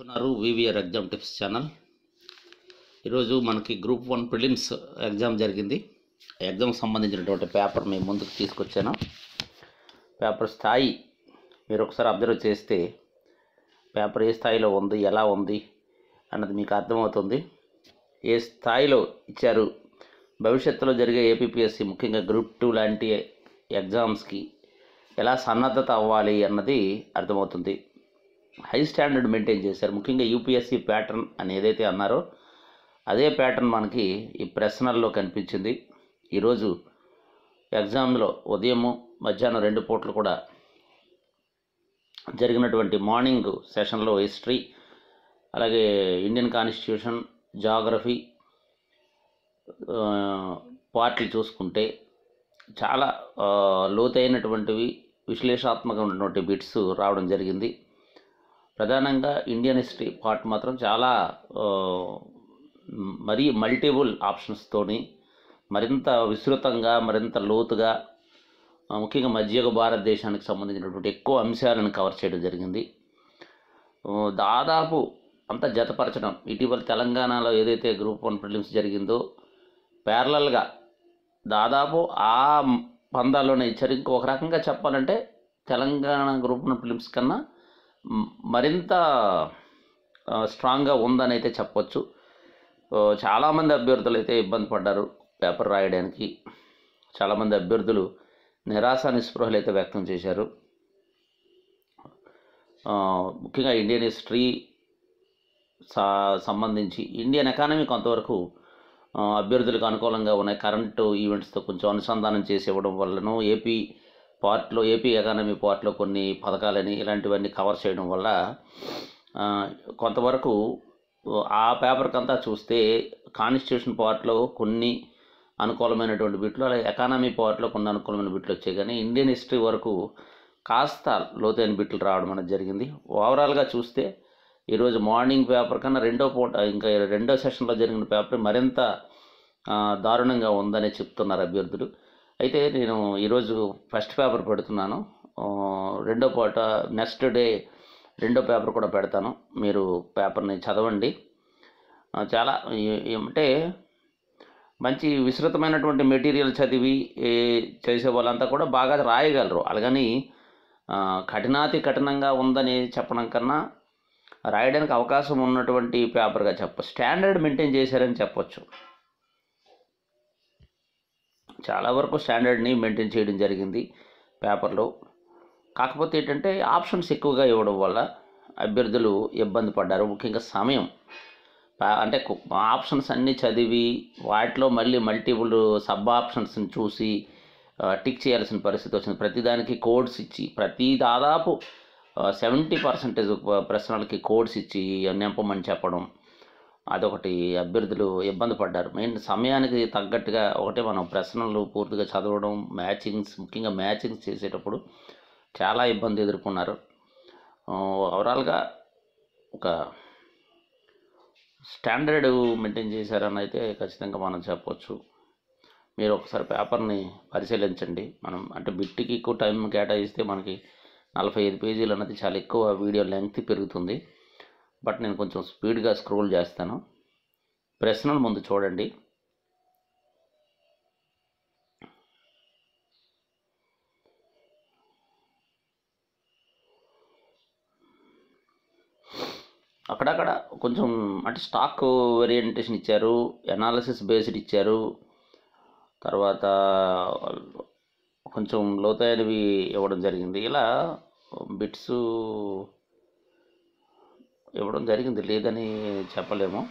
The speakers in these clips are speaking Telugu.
చూస్తున్నారు వివిఆర్ ఎగ్జామ్ టిప్స్ ఛానల్ ఈరోజు మనకి గ్రూప్ వన్ ప్రిలిమ్స్ ఎగ్జామ్ జరిగింది ఎగ్జామ్కి సంబంధించినటువంటి పేపర్ మేము ముందుకు తీసుకొచ్చాను పేపర్ స్థాయి మీరు ఒకసారి అబ్జర్వ్ చేస్తే పేపర్ ఏ స్థాయిలో ఉంది ఎలా ఉంది అన్నది మీకు అర్థమవుతుంది ఏ స్థాయిలో ఇచ్చారు భవిష్యత్తులో జరిగే ఏపీపీఎస్సి ముఖ్యంగా గ్రూప్ టూ లాంటి ఎగ్జామ్స్కి ఎలా సన్నద్ధత అవ్వాలి అన్నది అర్థమవుతుంది హై స్టాండర్డ్ మెయింటైన్ చేశారు ముఖ్యంగా యూపీఎస్సీ ప్యాటర్న్ అని ఏదైతే అన్నారో అదే ప్యాటర్న్ మనకి ఈ ప్రశ్నల్లో కనిపించింది ఈరోజు ఎగ్జామ్లో ఉదయము మధ్యాహ్నం రెండు పూటలు కూడా జరిగినటువంటి మార్నింగ్ సెషన్లో హిస్టరీ అలాగే ఇండియన్ కాన్స్టిట్యూషన్ జాగ్రఫీ పార్ట్లు చూసుకుంటే చాలా ఆ, లోతైనటువంటివి విశ్లేషాత్మకమైనటువంటి బిట్స్ రావడం జరిగింది ప్రధానంగా ఇండియన్ హిస్టరీ పార్ట్ మాత్రం చాలా ఆ, మరీ మల్టిపుల్ ఆప్షన్స్తోని మరింత విస్తృతంగా మరింత లోతుగా ఆ, ముఖ్యంగా మధ్యయుగ భారతదేశానికి సంబంధించినటువంటి ఎక్కువ అంశాలను కవర్ చేయడం జరిగింది ఆ, దాదాపు అంత జతపరచడం ఇటీవల తెలంగాణలో ఏదైతే గ్రూప్ వన్ ప్రిలిమ్స్ జరిగిందో ప్యారలల్గా దాదాపు ఆ పందాల్లోనే ఇచ్చారు ఇంకొక రకంగా చెప్పాలంటే తెలంగాణ గ్రూప్ వన్ ఫిలిమ్స్ కన్నా మ్, మరింత ఆ, స్ట్రాంగ్గా ఉందని అయితే చెప్పొచ్చు ఆ, చాలామంది అభ్యర్థులు అయితే ఇబ్బంది పడ్డారు పేపర్ రాయడానికి చాలామంది అభ్యర్థులు నిరాశ నిస్పృహలు అయితే వ్యక్తం చేశారు ఆ, ముఖ్యంగా ఇండియన్ హిస్టరీ సా సంబంధించి ఇండియన్ ఎకానమీ కొంతవరకు ఆ, అభ్యర్థులకు అనుకూలంగా ఉన్నాయి కరెంటు ఈవెంట్స్తో కొంచెం అనుసంధానం చేసి ఇవ్వడం వల్లనూ ఏపీ పార్ట్లో ఏపీ ఎకానమీ పార్ట్లో కొన్ని పథకాలని ఇలాంటివన్నీ కవర్ చేయడం వల్ల ఆ, కొంతవరకు ఆ పేపర్కి అంతా చూస్తే కాన్స్టిట్యూషన్ పార్ట్లో కొన్ని అనుకూలమైనటువంటి బిట్లు అలాగే ఎకానమీ పార్ట్లో కొన్ని అనుకూలమైన బిట్లు వచ్చాయి కానీ ఇండియన్ హిస్టరీ వరకు కాస్త లోతైన బిట్లు రావడం అనేది జరిగింది ఓవరాల్గా చూస్తే ఈరోజు మార్నింగ్ పేపర్ కన్నా రెండో పూట ఇంకా రెండో సెషన్లో జరిగిన పేపర్ మరింత ఆ, దారుణంగా ఉందని చెప్తున్నారు అభ్యర్థులు అయితే నేను ఈరోజు ఫస్ట్ పేపర్ పెడుతున్నాను ఆ, రెండో పూట నెక్స్ట్ డే రెండో పేపర్ కూడా పెడతాను మీరు పేపర్ని చదవండి ఆ, చాలా ఏ- ఏమంటే మంచి విస్తృతమైనటువంటి మెటీరియల్ చదివి ఏ, చేసే వాళ్ళంతా కూడా బాగా రాయగలరు అలాగని ఆ, కఠినాతి కఠినంగా ఉందని చెప్పడం కన్నా రాయడానికి అవకాశం ఉన్నటువంటి పేపర్గా చెప్ప స్టాండర్డ్ మెయింటైన్ చేశారని చెప్పొచ్చు చాలా వరకు స్టాండర్డ్ని మెయింటైన్ చేయడం జరిగింది పేపర్లో కాకపోతే ఏంటంటే ఆప్షన్స్ ఎక్కువగా ఇవ్వడం వల్ల అభ్యర్థులు ఇబ్బంది పడ్డారు ముఖ్యంగా సమయం పా- అంటే కు- ఆప్షన్స్ అన్నీ చదివి వాటిలో మళ్ళీ మల్టిపుల్ సబ్ ఆప్షన్స్ని చూసి ఆ, టిక్ చేయాల్సిన పరిస్థితి వచ్చింది ప్రతిదానికి కోడ్స్ ఇచ్చి ప్రతి దాదాపు సెవెంటీ పర్సెంటేజ్ ప్రశ్నలకి కోడ్స్ ఇచ్చి నింపమని చెప్పడం అదొకటి అభ్యర్థులు ఇబ్బంది పడ్డారు మెయిన్ సమయానికి తగ్గట్టుగా ఒకటి మనం ప్రశ్నలు పూర్తిగా చదవడం మ్యాచింగ్స్ ముఖ్యంగా మ్యాచింగ్స్ చేసేటప్పుడు చాలా ఇబ్బంది ఎదుర్కొన్నారు ఆ, ఓవరాల్గా ఒక స్టాండర్డ్ మెయింటైన్ చేశారని అయితే ఖచ్చితంగా మనం చెప్పొచ్చు మీరు ఒకసారి పేపర్ని పరిశీలించండి మనం అంటే బిట్టికి ఎక్కువ టైం కేటాయిస్తే మనకి నలభై ఐదు పేజీలు అన్నది చాలా ఎక్కువ వీడియో లెంగ్త్ పెరుగుతుంది బట్ నేను కొంచెం స్పీడ్గా స్క్రోల్ చేస్తాను ప్రశ్నలు ముందు చూడండి అక్కడక్కడ కొంచెం అంటే స్టాక్ ఓరియంటేషన్ ఇచ్చారు ఎనాలిసిస్ బేస్డ్ ఇచ్చారు తర్వాత కొంచెం లోతైనవి ఇవ్వడం జరిగింది ఇలా బిట్స్ ఇవ్వడం జరిగింది లేదని చెప్పలేము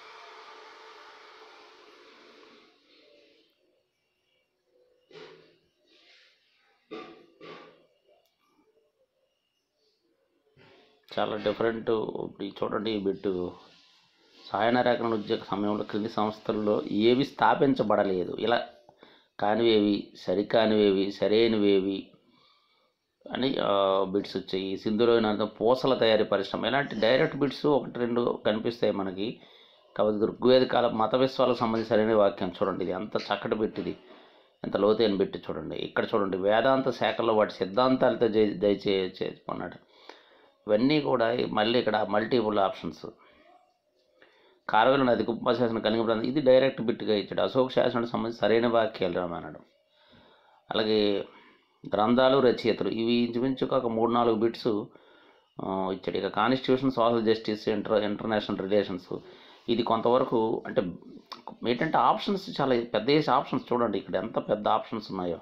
చాలా డిఫరెంట్ ఇప్పుడు ఈ చూడండి ఈ బిట్టు సహాయ రేఖన ఉద్యోగ సమయంలో క్రింది సంస్థల్లో ఏవి స్థాపించబడలేదు ఇలా కానివేవి సరికానివేవి సరైనవేవి అని బిట్స్ వచ్చాయి సింధులోని అర్థం పూసల తయారీ పరిశ్రమ ఇలాంటి డైరెక్ట్ బిట్స్ ఒకటి రెండు కనిపిస్తాయి మనకి కాబట్టి ఋగ్వేద కాల మత విశ్వాలకు సంబంధించి సరైన వాక్యం చూడండి ఇది ఎంత చక్కటి పెట్టిది ఎంత లోతైన పెట్టి చూడండి ఇక్కడ చూడండి వేదాంత శాఖలో వాటి సిద్ధాంతాలతో జై దయచే చేసుకున్నాడు ఇవన్నీ కూడా మళ్ళీ ఇక్కడ మల్టిపుల్ ఆప్షన్స్ కార్వెల నది కుప్ప శాసనం కలిగి ప్రాంతం ఇది డైరెక్ట్ బిట్గా ఇచ్చాడు అశోక్ శాసనానికి సంబంధించి సరైన వాక్యాలు రామన్నాడు అలాగే గ్రంథాలు రచయితలు ఇవి ఇంచుమించు ఒక మూడు నాలుగు బిట్స్ ఇచ్చాడు ఇక constitution social justice inter international relations ఇది కొంతవరకు అంటే ఏంటంటే ఆప్షన్స్ చాలా పెద్ద వేసే ఆప్షన్స్ చూడండి ఇక్కడ ఎంత పెద్ద ఆప్షన్స్ ఉన్నాయో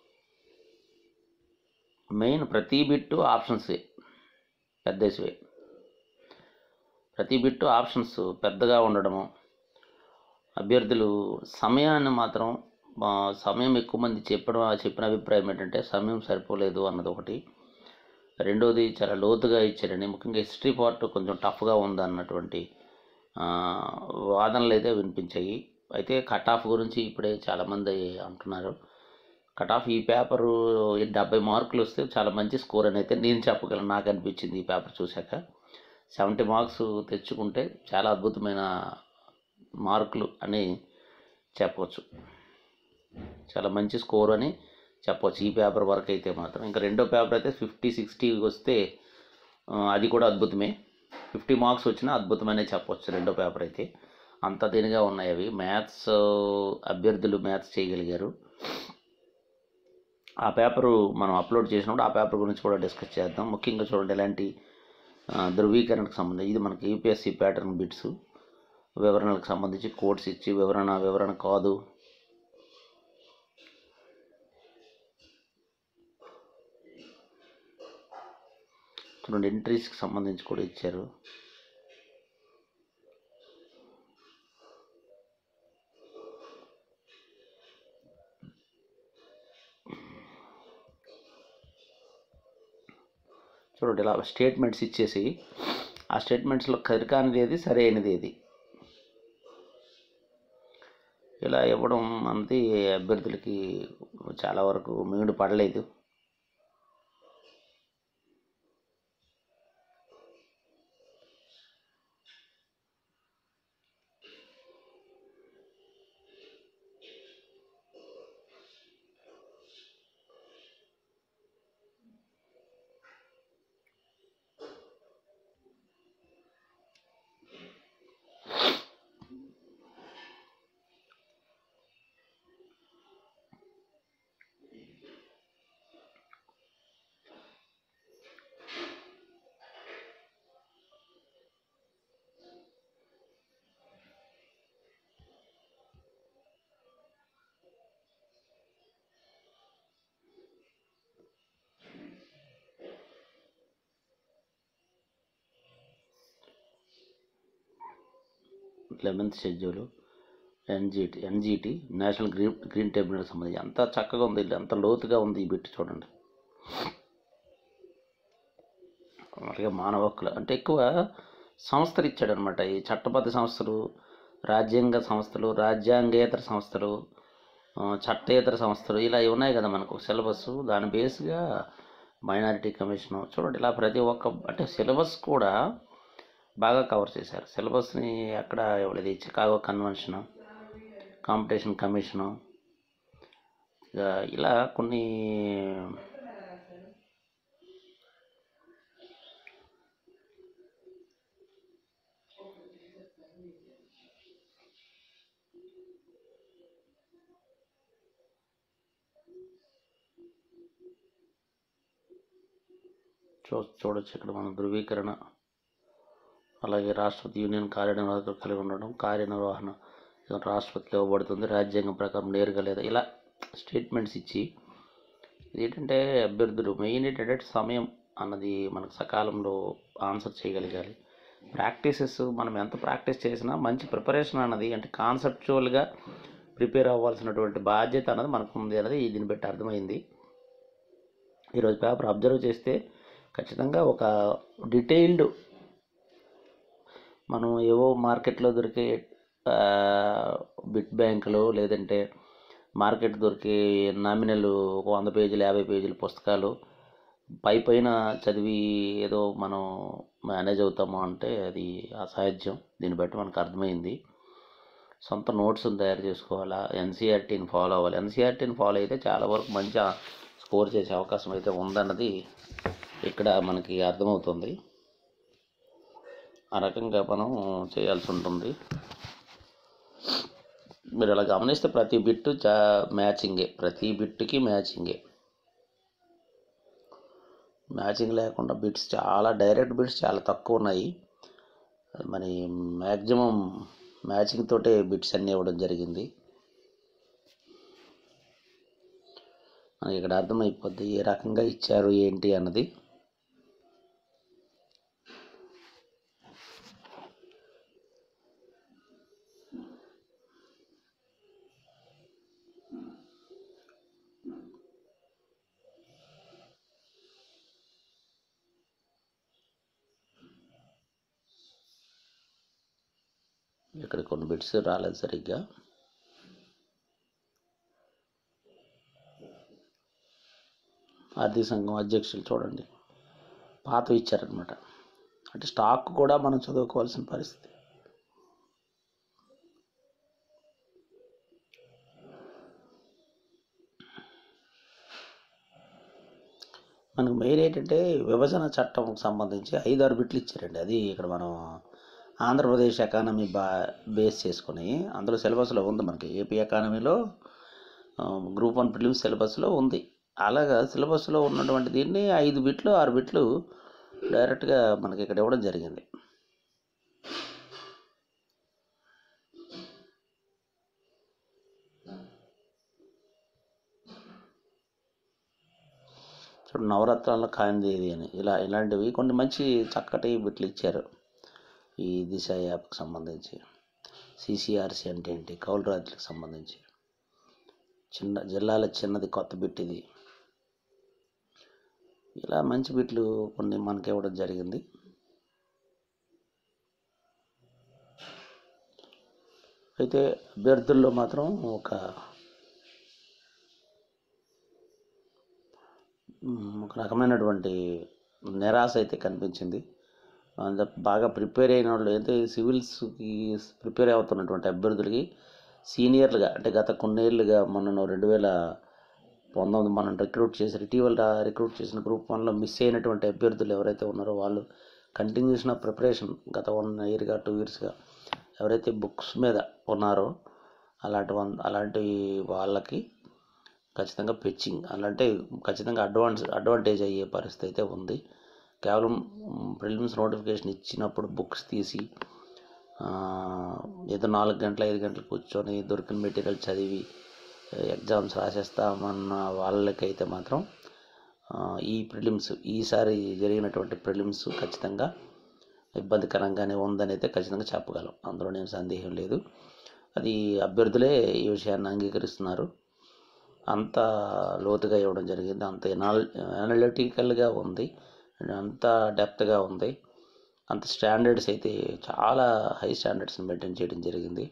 మెయిన్ ప్రతి బిట్టు ఆప్షన్సే పెద్దేసివే ప్రతి బిట్టు ఆప్షన్స్ పెద్దగా ఉండడము అభ్యర్థులు సమయాన్ని మాత్రం ఆ, సమయం ఎక్కువ మంది చెప్పడం చెప్పిన అభిప్రాయం ఏంటంటే సమయం సరిపోలేదు అన్నది ఒకటి రెండోది చాలా లోతుగా ఇచ్చారని ముఖ్యంగా హిస్టరీ పార్ట్ కొంచెం టఫ్గా ఉంది అన్నటువంటి ఆ, వాదనలు అయితే వినిపించాయి అయితే కట్ ఆఫ్ గురించి ఇప్పుడే చాలామంది అంటున్నారు కట్ ఆఫ్ ఈ పేపరు డెబ్బై మార్కులు వస్తే చాలా మంచి స్కోర్ అని అయితే నేను చెప్పగలను నాకు అనిపించింది ఈ పేపర్ చూశాక సెవెంటీ మార్క్స్ తెచ్చుకుంటే చాలా అద్భుతమైన మార్కులు అని చెప్పవచ్చు చాలా మంచి స్కోర్ అని చెప్పవచ్చు ఈ పేపర్ వరకు అయితే మాత్రం ఇంకా రెండో పేపర్ అయితే ఫిఫ్టీ సిక్స్టీ వస్తే ఆ, అది కూడా అద్భుతమే ఫిఫ్టీ మార్క్స్ వచ్చినా అద్భుతమనే చెప్పవచ్చు రెండో పేపర్ అయితే అంత దీనిగా ఉన్నాయి అవి మ్యాథ్స్ అభ్యర్థులు మ్యాథ్స్ చేయగలిగారు ఆ పేపరు మనం అప్లోడ్ చేసినప్పుడు ఆ పేపర్ గురించి కూడా డిస్కస్ చేద్దాం ముఖ్యంగా చూడండి ఎలాంటి ఆ, ధృవీకరణకు సంబంధించి ఇది మనకి యూపీఎస్సీ ప్యాటర్న్ బిట్స్ వివరణలకు సంబంధించి కోడ్స్ ఇచ్చి వివరణ వివరణ కాదు చూడండి ఎంట్రీస్కి సంబంధించి కూడా ఇచ్చారు చూడండి ఇలా స్టేట్మెంట్స్ ఇచ్చేసి ఆ స్టేట్మెంట్స్లో కరికానిది ఏది సరైనది ఏది ఇలా ఇవ్వడం అన్నది అభ్యర్థులకి చాలా వరకు మింగుడు పడలేదు eleventh schedule NGT NGT national green green tribunal సంబంధించి అంత చక్కగా ఉంది ఎంత లోతుగా ఉంది ఈ బిట్ చూడండి అలాగే మానవ హక్కులు అంటే ఎక్కువ సంస్థలు ఇచ్చాడు అనమాట ఈ చట్టబద్ధ సంస్థలు రాజ్యాంగ సంస్థలు రాజ్యాంగేతర సంస్థలు ఆ, చట్టేతర సంస్థలు ఇలా ఉన్నాయి కదా మనకు సిలబస్ దాని బేస్గా మైనారిటీ కమిషను చూడండి ఇలా ప్రతి ఒక్క అంటే సిలబస్ కూడా బాగా కవర్ చేశారు సిలబస్ని ఎక్కడ ఇవ్వలేదు ఈ చికాగో కన్వెన్షను కాంపిటీషన్ కమిషను ఇక ఇలా కొన్ని చూ చూడొచ్చు ఇక్కడ మనం ధృవీకరణ అలాగే రాష్ట్రపతి యూనియన్ కార్యనిర్వాహకులు కలిగి ఉండడం కార్యనిర్వహణ రాష్ట్రపతికి ఇవ్వబడుతుంది రాజ్యాంగం ప్రకారం నేరుగా లేదా ఇలా స్టేట్మెంట్స్ ఇచ్చి ఇది ఏంటంటే అభ్యర్థులు మెయిన్ ఏంటంటే సమయం అన్నది మనకు సకాలంలో ఆన్సర్ చేయగలగాలి ప్రాక్టీసెస్ మనం ఎంత ప్రాక్టీస్ చేసినా మంచి ప్రిపరేషన్ అన్నది అంటే కాన్సెప్చువల్గా ప్రిపేర్ అవ్వాల్సినటువంటి బాధ్యత అన్నది మనకు ఉంది అనేది దీన్ని బట్టి అర్థమైంది ఈరోజు పేపర్ అబ్జర్వ్ చేస్తే ఖచ్చితంగా ఒక డీటెయిల్డ్ మనం ఏవో మార్కెట్లో దొరికే ఆ, బిట్ బ్యాంకులు లేదంటే మార్కెట్ దొరికే నామినల్ ఒక వంద పేజీలు యాభై పేజీల పుస్తకాలు పై పైన చదివి ఏదో మనం మేనేజ్ అవుతాము అంటే అది అసాధ్యం దీన్ని బట్టి మనకు అర్థమైంది సొంత నోట్స్ని తయారు చేసుకోవాలా ఎన్సీఆర్టీని ఫాలో అవ్వాలి ఎన్సీఆర్టీని ఫాలో అయితే చాలా వరకు మంచి స్కోర్ చేసే అవకాశం అయితే ఉందన్నది ఇక్కడ మనకి అర్థమవుతుంది ఆ రకంగా మనం చేయాల్సి ఉంటుంది మీరు అలా గమనిస్తే ప్రతి బిట్టు చా మ్యాచింగే ప్రతి బిట్టుకి మ్యాచింగే మ్యాచింగ్ లేకుండా బిట్స్ చాలా డైరెక్ట్ బిట్స్ చాలా తక్కువ ఉన్నాయి మరి మ్యాక్సిమం మ్యాచింగ్ తోటే బిట్స్ అన్నీ ఇవ్వడం జరిగింది మనకి ఇక్కడ అర్థమైపోద్ది ఏ రకంగా ఇచ్చారు ఏంటి అన్నది ఇక్కడ కొన్ని బిట్స్ రాలేదు సరిగ్గా ఆర్థిక సంఘం అధ్యక్షులు చూడండి పాత ఇచ్చారనమాట అంటే స్టాక్ కూడా మనం చదువుకోవాల్సిన పరిస్థితి మనకు మెయిన్ ఏంటంటే విభజన చట్టంకి సంబంధించి ఐదు ఆరు బిట్లు ఇచ్చారండి అది ఇక్కడ మనం ఆంధ్రప్రదేశ్ ఎకానమీ బా బేస్ చేసుకొని అందులో సిలబస్లో ఉంది మనకి ఏపీ ఎకానమీలో గ్రూప్ వన్ ప్రిలిమ్స్ సిలబస్లో ఉంది అలాగా సిలబస్లో ఉన్నటువంటి దీన్ని ఐదు బిట్లు ఆరు బిట్లు డైరెక్ట్గా మనకి ఇక్కడ ఇవ్వడం జరిగింది చూడు నవరత్నాల కాంతి ఇది అని ఇలా ఇలాంటివి కొన్ని మంచి చక్కటి బిట్లు ఇచ్చారు ఈ దిశ యాప్కి సంబంధించి సిసిఆర్సి అంటే ఏంటి కౌలు రైతులకు సంబంధించి చిన్న జిల్లాల చిన్నది కొత్త బిట్ ఇది ఇలా మంచి బిట్లు కొన్ని మనకి ఇవ్వడం జరిగింది అయితే అభ్యర్థుల్లో మాత్రం ఒక మ్, ఒక రకమైనటువంటి నిరాశ అయితే కనిపించింది అంత బాగా ప్రిపేర్ అయిన వాళ్ళు అయితే సివిల్స్కి ప్రిపేర్ అవుతున్నటువంటి అభ్యర్థులకి సీనియర్లుగా అంటే గత కొన్నేళ్ళుగా మనం రెండు వేల పంతొమ్మిది మనం రిక్రూట్ చేసి ఇటీవల రిక్రూట్ చేసిన గ్రూప్ వన్లో మిస్ అయినటువంటి అభ్యర్థులు ఎవరైతే ఉన్నారో వాళ్ళు కంటిన్యూషన్ ఆఫ్ ప్రిపరేషన్ గత వన్ ఇయర్గా టూ ఇయర్స్గా ఎవరైతే బుక్స్ మీద ఉన్నారో అలాంటి వన్ అలాంటి వాళ్ళకి ఖచ్చితంగా పిచ్చింగ్ అలాంటి ఖచ్చితంగా అడ్వాన్స్ అడ్వాంటేజ్ అయ్యే పరిస్థితి అయితే ఉంది కేవలం ప్రిలిమ్స్ నోటిఫికేషన్ ఇచ్చినప్పుడు బుక్స్ తీసి ఆ, ఏదో నాలుగు గంటలు ఐదు గంటలు కూర్చొని దొరికిన మెటీరియల్ చదివి ఎగ్జామ్స్ రాసేస్తామన్న వాళ్ళకైతే మాత్రం ఆ, ఈ ప్రిలిమ్స్ ఈసారి జరిగినటువంటి ప్రిలిమ్స్ ఖచ్చితంగా ఇబ్బందికరంగానే ఉందని అయితే ఖచ్చితంగా చెప్పగలం అందులో నేను సందేహం లేదు అది అభ్యర్థులే ఈ విషయాన్ని అంగీకరిస్తున్నారు అంత లోతుగా ఇవ్వడం జరిగింది అంత ఎనాల్ అనలిటికల్గా ఉంది అంత డెప్త్గా ఉంది అంత స్టాండర్డ్స్ అయితే చాలా హై స్టాండర్డ్స్ని మెయింటైన్ చేయడం జరిగింది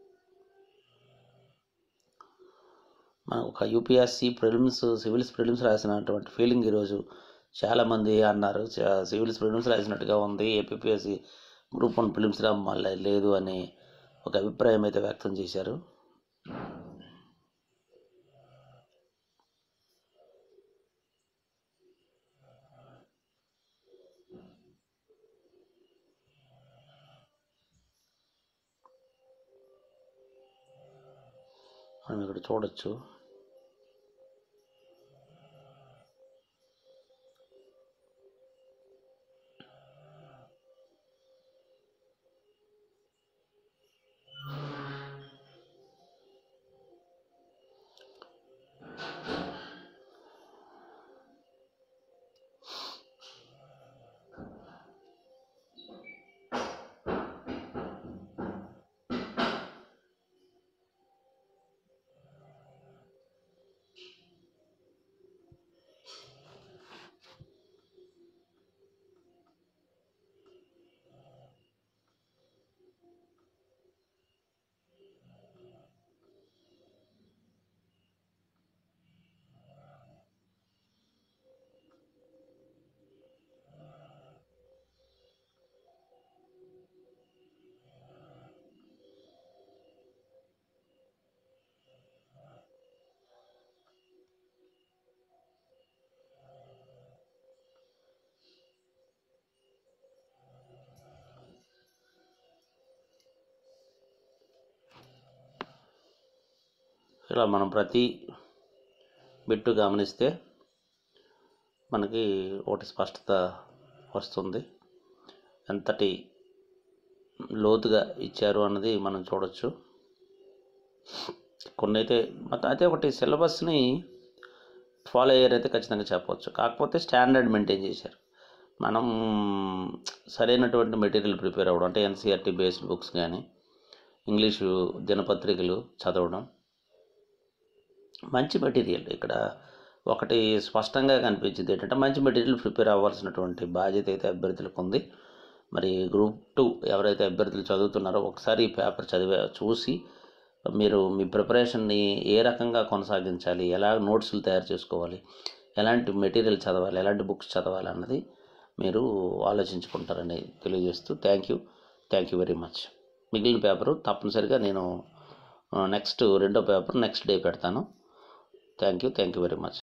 మన ఒక యూపీఎస్సి ప్రిలిమ్స్ సివిల్స్ ప్రిలిమ్స్ రాసినటువంటి ఫీలింగ్ ఈరోజు చాలామంది అన్నారు చా- సివిల్స్ ప్రిలిమ్స్ రాసినట్టుగా ఉంది ఏపీఎస్సి గ్రూప్ వన్ ప్రిలిమ్స్ రా మళ్ళీ లేదు అని ఒక అభిప్రాయం అయితే వ్యక్తం చేశారు మనం ఇక్కడ చూడొచ్చు ఇలా మనం ప్రతి బిట్టు గమనిస్తే మనకి ఒకటి స్పష్టత వస్తుంది ఎంతటి లోతుగా ఇచ్చారు అన్నది మనం చూడొచ్చు కొన్ని అయితే మొత్తం అయితే ఒకటి సిలబస్ని ఫాలో అయ్యారైతే ఖచ్చితంగా చెప్పవచ్చు కాకపోతే స్టాండర్డ్ మెయింటైన్ చేశారు మనం సరైనటువంటి మెటీరియల్ ప్రిపేర్ అవ్వడం అంటే ఎన్సీఆర్టీ బేస్డ్ బుక్స్ కానీ ఇంగ్లీషు దినపత్రికలు చదవడం మంచి మెటీరియల్ ఇక్కడ ఒకటి స్పష్టంగా కనిపించింది ఏంటంటే మంచి మెటీరియల్ ప్రిపేర్ అవ్వాల్సినటువంటి బాధ్యత అయితే అభ్యర్థులకు ఉంది మరి గ్రూప్ టూ ఎవరైతే అభ్యర్థులు చదువుతున్నారో ఒకసారి ఈ పేపర్ చదివే చూసి మీరు మీ ప్రిపరేషన్ని ఏ రకంగా కొనసాగించాలి ఎలా నోట్స్లు తయారు చేసుకోవాలి ఎలాంటి మెటీరియల్ చదవాలి ఎలాంటి బుక్స్ చదవాలి అన్నది మీరు ఆలోచించుకుంటారని తెలియజేస్తూ thank you thank you very much మిగిలిన పేపరు తప్పనిసరిగా నేను నెక్స్ట్ రెండో పేపర్ నెక్స్ట్ డే పెడతాను thank you thank you very much